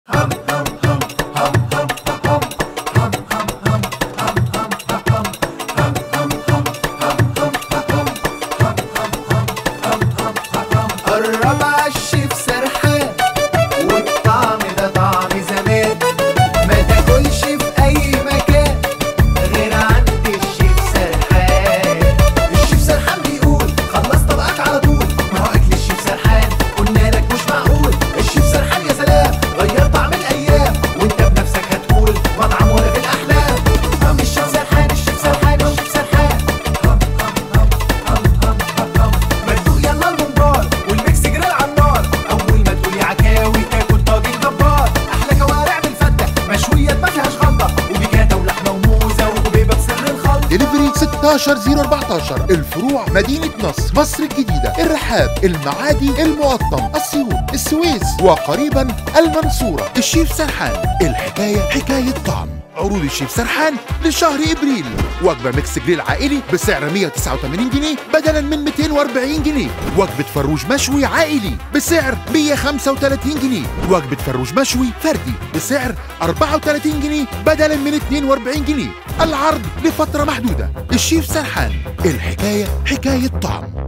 قرب عالشيف سرحان والطعم ده طعم زمان ما تاكلش في اي مكان غير عند الشيف سرحان الشيف سرحان بيقول خلص طبقك على طول ما هو اكل الشيف سرحان قلنا لك مش معقول الشيف سرحان يا سلام غير طعم الايام وانت بنفسك هتقول مطعم ولا في الاحلام هم الشيف سرحان الشيف سرحان الشيف سرحان مدوق يلا الممبار والميكس جريل على النار اول ما تقولي عكاوي تاكل طاجن جبار احلى كوارع بالفته مشويه ما فيهاش غلطه وبيكاتا ولحمه وموزه وكوبيبه بسر الخلط دليفري 16014 الفروع مدينة نصر مصر الجديدة الرحاب المعادي المقطم اسيوط السويس وقريبا المنصورة الشيف سرحان الحكاية حكاية طعم عروض الشيف سرحان لشهر ابريل وجبه ميكس جريل عائلي بسعر 189 جنيه بدلا من 240 جنيه وجبه فروج مشوي عائلي بسعر 135 جنيه وجبه فروج مشوي فردي بسعر 34 جنيه بدلا من 42 جنيه العرض لفتره محدوده الشيف سرحان الحكايه حكايه طعم